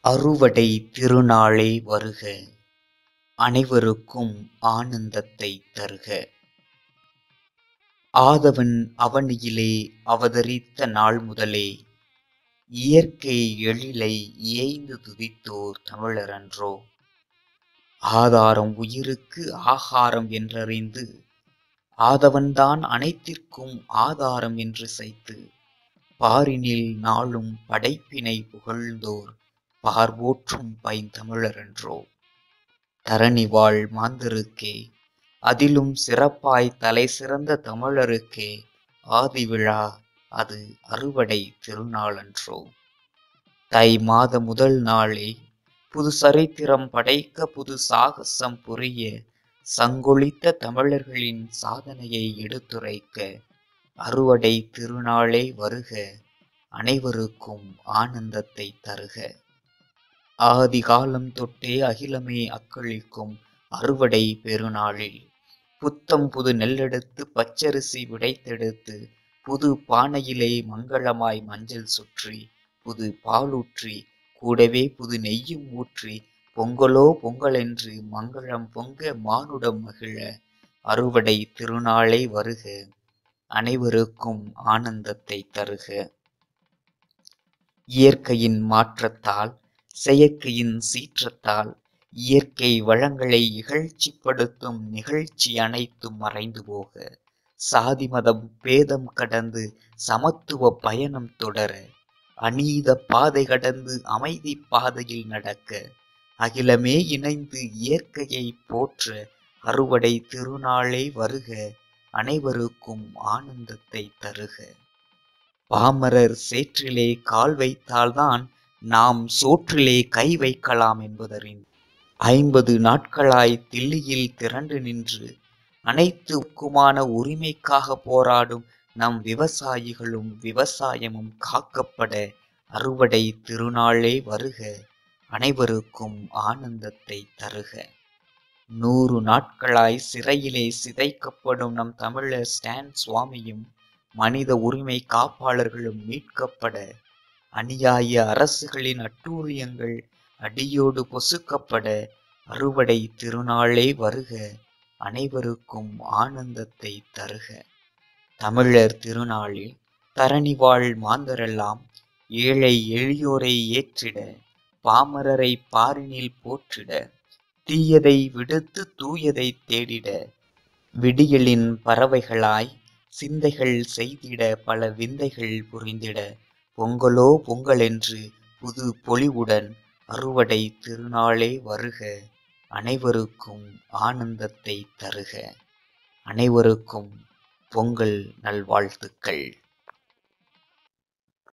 அறுவடை திருநாளே வருக அனைவருக்கும் ஆனந்தத்தை தருக ஆதவன் அவனியிலே அவதரித்த நாள் முதலே இயற்கை எழிலை இயைந்து துதித்தோர் தமிழரன்றோ ஆதாரம் உயிருக்கு ஆகாரம் என்றறிந்து ஆதவன்தான் அனைத்திற்கும் ஆதாரம் என்று சைத்து பாரினில் நாளும் படைப்பினை புகழ்ந்தோர் பார்வோற்றும் பைந்தமிழரன்றோ தரணி வாழ் மாந்தருக்கே அதிலும் சிறப்பாய் தலை சிறந்த தமிழருக்கே ஆதி விழா அது அறுவடை திருநாளன்றோ தை மாத முதல் நாளே புது சரித்திரம் படைக்க புது சாகசம் புரிய சங்கொழித்த தமிழர்களின் சாதனையை எடுத்துரைக்க அறுவடை திருநாளே வருக அனைவருக்கும் ஆனந்தத்தை தருக ஆதி காலம் தொட்டே அகிலமே அக்களிக்கும் அறுவடை பெருநாளில் புத்தம் புது நெல்லெடுத்து பச்சரிசி விடைத்தெடுத்து புது பானையிலே மங்களமாய் மஞ்சள் சுற்றி புது பாலூற்றி கூடவே புது நெய்யும் ஊற்றி பொங்கலோ பொங்கலென்று மங்களம் பொங்க மானுடம் மகிழ அறுவடை திருநாளே வருக அனைவருக்கும் ஆனந்தத்தை தருக இயற்கையின் மாற்றத்தால் செயற்கையின் சீற்றத்தால் இயற்கை வளங்களை இகழ்ச்சிப்படுத்தும் நிகழ்ச்சி அனைத்தும் மறைந்து போக சாதி மதம் பேதம் கடந்து சமத்துவ பயணம் தொடர அநீத பாதை கடந்து அமைதி பாதையில் நடக்க அகிலமே இணைந்து இயற்கையை போற்ற அறுவடை திருநாளே வருக அனைவருக்கும் ஆனந்தத்தை தருக பாமரர் சேற்றிலே கால் வைத்தால்தான் நாம் சோற்றிலே கை வைக்கலாம் என்பதறிந்து ஐம்பது நாட்களாய் தில்லியில் திரண்டு நின்று அனைத்துக்குமான உரிமைக்காக போராடும் நம் விவசாயிகளும் விவசாயமும் காக்கப்பட அறுவடை திருநாளே வருக அனைவருக்கும் ஆனந்தத்தை தருக நூறு நாட்களாய் சிறையிலே சிதைக்கப்படும் நம் தமிழர் ஸ்டான் சுவாமியும் மனித உரிமை காப்பாளர்களும் மீட்கப்பட அநியாய அரசுகளின் அட்டூழியங்கள் அடியோடு பொசுக்கப்பட அறுவடை திருநாளே வருக அனைவருக்கும் ஆனந்தத்தை தருக தமிழர் திருநாளில் தரணி வாழ் மாந்தரெல்லாம் ஏழை எளியோரை ஏற்றிட பாமரரை பாரினில் போற்றிட தீயதை விடுத்து தூயதை தேடிட விடியலின் பறவைகளாய் சிந்தைகள் செய்திட பல விந்தைகள் புரிந்திட பொங்கலோ பொங்கலென்று புது பொலிவுடன் அறுவடை திருநாளே வருக அனைவருக்கும் ஆனந்தத்தை தருக அனைவருக்கும் பொங்கல் நல்வாழ்த்துக்கள்